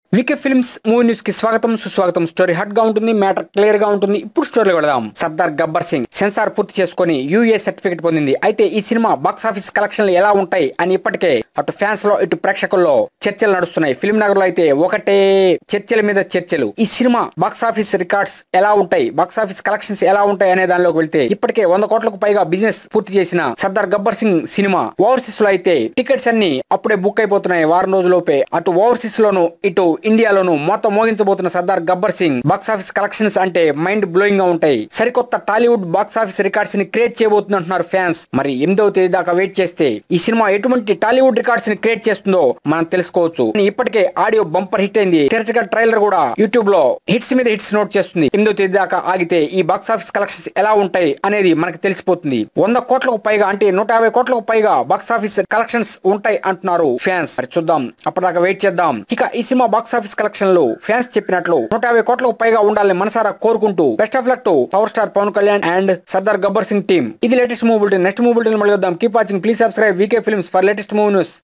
VK films movie news కి స్వాగతం సుస్వాగతం స్టోరీ హాట్ గా ఉంటుంది మ్యాటర్ క్లియర్ గా ఉంటుంది ఇప్పుడు స్టోరీలో వెళదాం సర్దార్ గబ్బర్ సింగ్ సెన్సార్ పూర్తి చేసుకుని యూఏ సర్టిఫికెట్ పొందింది అయితే ఈ సినిమా బాక్స్ ఆఫీస్ కలెక్షన్లు ఎలా ఉంటాయి అని ఇప్పటికే అటు ఫ్యాన్స్ లో ఇటు ప్రేక్షకుల్లో చర్చలు నడుస్తున్నాయి ఫిల్మ్ నగర్ లో అయితే ఒకటే చర్చల మీద చర్చలు ఈ సినిమా బాక్స్ ఆఫీస్ రికార్డ్స్ ఎలా ఉంటాయి బాక్స్ ఆఫీస్ కలెక్షన్స్ ఎలా ఉంటాయి అనే దానిలోకి వెళ్తే ఇప్పటికే వంద కోట్లకు పైగా బిజినెస్ పూర్తి చేసిన సర్దార్ గబ్బర్ సింగ్ సినిమా ఓవర్సీస్ లో అయితే టికెట్స్ అన్ని అప్పుడే బుక్ అయిపోతున్నాయి వారం రోజులోపే అటు ఓవర్సీస్ లోను ఇటు ఇండియాలోను మొత్తం మోగించబోతున్న Sardar Gabbar Singh box office collections అంటే మైండ్ బ్లోయింగ్ గా ఉంటాయి సరికొత్త టాలీవుడ్ బాక్స్ ఆఫీస్ రికార్డ్స్ ని క్రియేట్ చేయబోతుంది అంటున్నారు ఫ్యాన్స్ మరి ఎనిమిదవ తేదీ దాకా వెయిట్ చేస్తే ఈ సినిమా ఎటువంటి టాలీవుడ్ రికార్డ్స్ ని క్రియేట్ చేస్తుందో మనం తెలుసుకోవచ్చు ఇప్పటికే ఆడియో బంపర్ హిట్ అయింది థియేటికల్ ట్రైలర్ కూడా యూట్యూబ్ లో హిట్స్ మీద హిట్స్ నోట్ చేస్తుంది ఎనిమిదో తేదీ దాకా ఆగితే ఈ బాక్స్ ఆఫీస్ కలెక్షన్స్ ఎలా ఉంటాయి అనేది మనకు తెలిసిపోతుంది వంద కోట్లకు పైగా అంటే నూట యాభై కోట్లకు పైగా బాక్స్ ఆఫీస్ కలెక్షన్స్ ఉంటాయి అంటున్నారు ఫ్యాన్స్ మరి చూద్దాం అప్పటిదాకా వెయిట్ చేద్దాం ఇక ఈ సినిమా బాక్స్ ఆఫీస్ కలెక్షన్లు ఫ్యాన్స్ చెప్పినట్లు నూట యాభై కోట్లకు పైగా ఉండాలని మనసారా కోరుకుంటూ best of luck to power star Pawan Kalyan and Sardar Gabbar Singh team ఇది లేటెస్ట్ మూవీ నెక్స్ట్ మూవీ మళ్ళీ వద్దాం keep watching please subscribe VK films for latest movie news